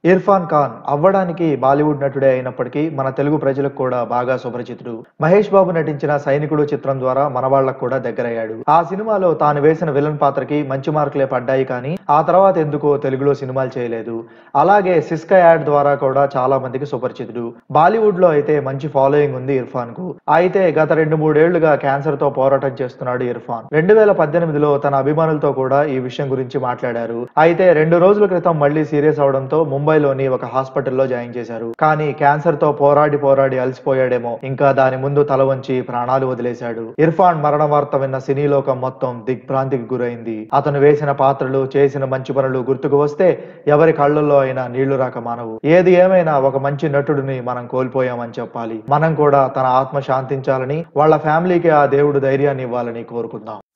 ఇర్ఫాన్ ఖాన్ అవ్వడానికి బాలీవుడ్ నటుడే అయినప్పటికీ మన తెలుగు ప్రజలకు కూడా బాగా సుపరిచితుడు మహేష్ బాబు నటించిన సైనికుడు చిత్రం ద్వారా మన వాళ్లకు కూడా దగ్గరయ్యాడు ఆ సినిమాలో తాను వేసిన విలన్ పాత్రకి మంచి మార్కులే పడ్డాయి కానీ ఆ తర్వాత ఎందుకో తెలుగులో సినిమాలు చేయలేదు అలాగే సిస్కా యాడ్ ద్వారా కూడా చాలా మందికి సుపరిచితుడు బాలీవుడ్ లో అయితే మంచి ఫాలోయింగ్ ఉంది ఇర్ఫాన్ కు అయితే గత రెండు మూడేళ్లుగా క్యాన్సర్ తో పోరాటం చేస్తున్నాడు ఇర్ఫాన్ రెండు వేల పద్దెనిమిదిలో తన అభిమానులతో కూడా ఈ విషయం గురించి మాట్లాడారు అయితే రెండు రోజుల క్రితం మళ్ళీ సీరియస్ అవడంతో ముంబైలోని ఒక హాస్పిటల్లో జాయిన్ చేశారు కానీ క్యాన్సర్ తో పోరాడి పోరాడి అలసిపోయాడేమో ఇంకా దాని ముందు తల వంచి ప్రాణాలు వదిలేశాడు ఇర్ఫాన్ మరణ వార్త విన్న సినీ లోకం మొత్తం దిగ్భ్రాంతికి గురైంది అతను వేసిన పాత్రలు చేసిన మంచి పనులు గుర్తుకు వస్తే ఎవరి కళ్ళల్లో అయినా నీళ్లు రాక మానవు ఏది ఏమైనా ఒక మంచి నటుడిని మనం కోల్పోయామని చెప్పాలి మనం కూడా తన ఆత్మ శాంతించాలని వాళ్ళ ఫ్యామిలీకి ఆ దేవుడు ధైర్యాన్ని ఇవ్వాలని కోరుకుందాం